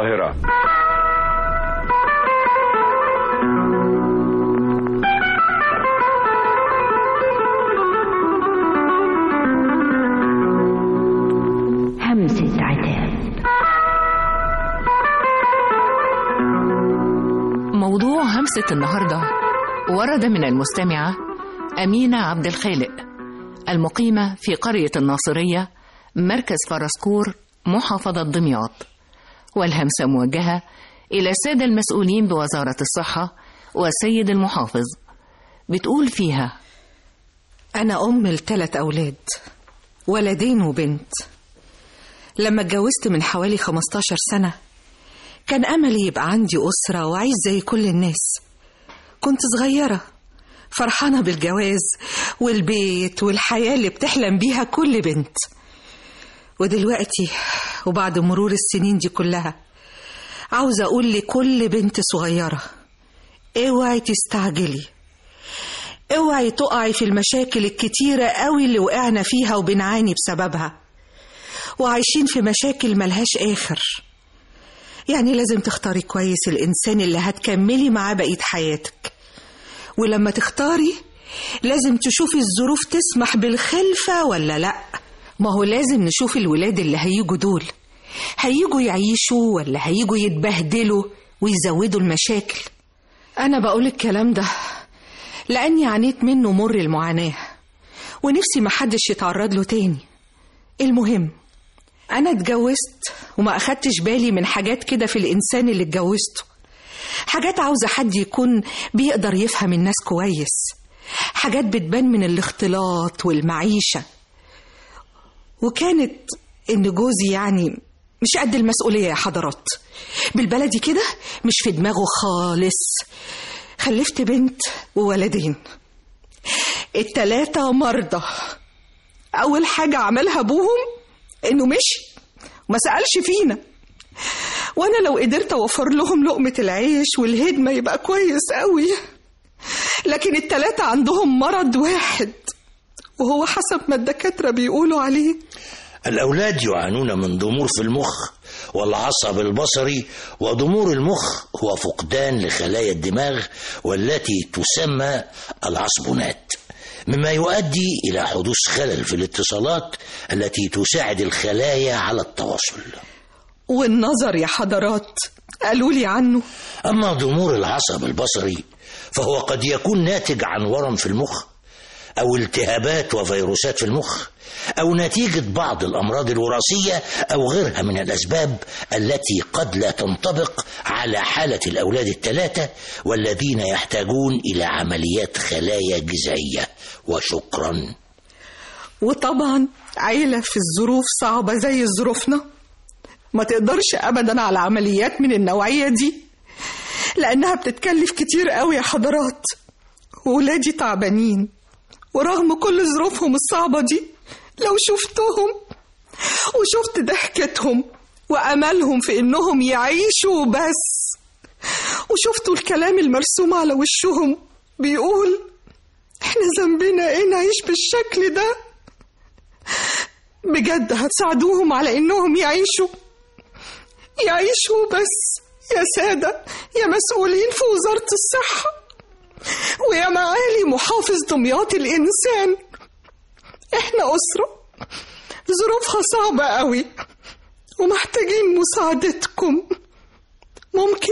القاهرة همسة عتاب موضوع همسة النهاردة ورد من المستمعة أمينة عبد الخالق المقيمة في قرية الناصرية مركز فرسكور محافظة دمياط والهمسة موجهة إلى السادة المسؤولين بوزارة الصحة والسيد المحافظ بتقول فيها أنا أم لثلاث أولاد ولدين وبنت لما اتجوزت من حوالي 15 سنة كان أملي يبقى عندي أسرة وأعيش زي كل الناس كنت صغيرة فرحانة بالجواز والبيت والحياة اللي بتحلم بيها كل بنت ودلوقتي وبعد مرور السنين دي كلها عاوزة أقول لكل بنت صغيرة اوعي تستعجلي اوعي تقعي في المشاكل الكتيرة قوي اللي وقعنا فيها وبنعاني بسببها وعايشين في مشاكل ملهاش آخر يعني لازم تختاري كويس الإنسان اللي هتكملي معاه بقية حياتك ولما تختاري لازم تشوفي الظروف تسمح بالخلفة ولا لأ ما هو لازم نشوف الولاد اللي هيجوا دول هيجوا يعيشوا ولا هيجوا يتبهدلوا ويزودوا المشاكل أنا بقول الكلام ده لأني عانيت منه مر المعاناة ونفسي محدش يتعرض له تاني المهم أنا اتجوزت وما أخدتش بالي من حاجات كده في الإنسان اللي اتجوزته حاجات عاوزة حد يكون بيقدر يفهم الناس كويس حاجات بتبان من الاختلاط والمعيشة وكانت إن جوزي يعني مش قد المسؤولية يا حضرات بالبلدي كده مش في دماغه خالص خلفت بنت وولدين التلاتة مرضى أول حاجة عملها أبوهم إنه مشي وما سألش فينا وأنا لو قدرت أوفر لهم لقمة العيش والهدمة يبقى كويس قوي لكن التلاتة عندهم مرض واحد وهو حسب ما الدكاترة بيقولوا عليه الأولاد يعانون من ضمور في المخ والعصب البصري وضمور المخ هو فقدان لخلايا الدماغ والتي تسمى العصبونات مما يؤدي إلى حدوث خلل في الاتصالات التي تساعد الخلايا على التواصل والنظر يا حضرات قالوا لي عنه أما ضمور العصب البصري فهو قد يكون ناتج عن ورم في المخ أو التهابات وفيروسات في المخ أو نتيجة بعض الأمراض الوراثية أو غيرها من الأسباب التي قد لا تنطبق على حالة الأولاد الثلاثة والذين يحتاجون إلى عمليات خلايا جذعية وشكرا وطبعا عيلة في الظروف صعبة زي ظروفنا ما تقدرش أبدا على عمليات من النوعية دي لأنها بتتكلف كتير قوي يا حضرات وولادي تعبانين ورغم كل ظروفهم الصعبة دي لو شفتهم وشفت ضحكتهم وأملهم في إنهم يعيشوا بس وشفتوا الكلام المرسوم على وشهم بيقول إحنا ذنبنا إيه نعيش بالشكل ده بجد هتساعدوهم على إنهم يعيشوا يعيشوا بس يا سادة يا مسؤولين في وزارة الصحة ويا معالي محافظ دمياط الإنسان إحنا أسرة ظروفها صعبة قوي ومحتاجين مساعدتكم ممكن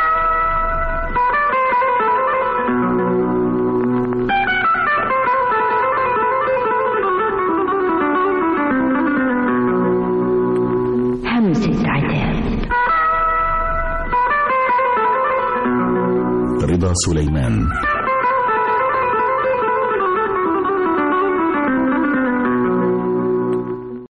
همسة عتاب رضا سليمان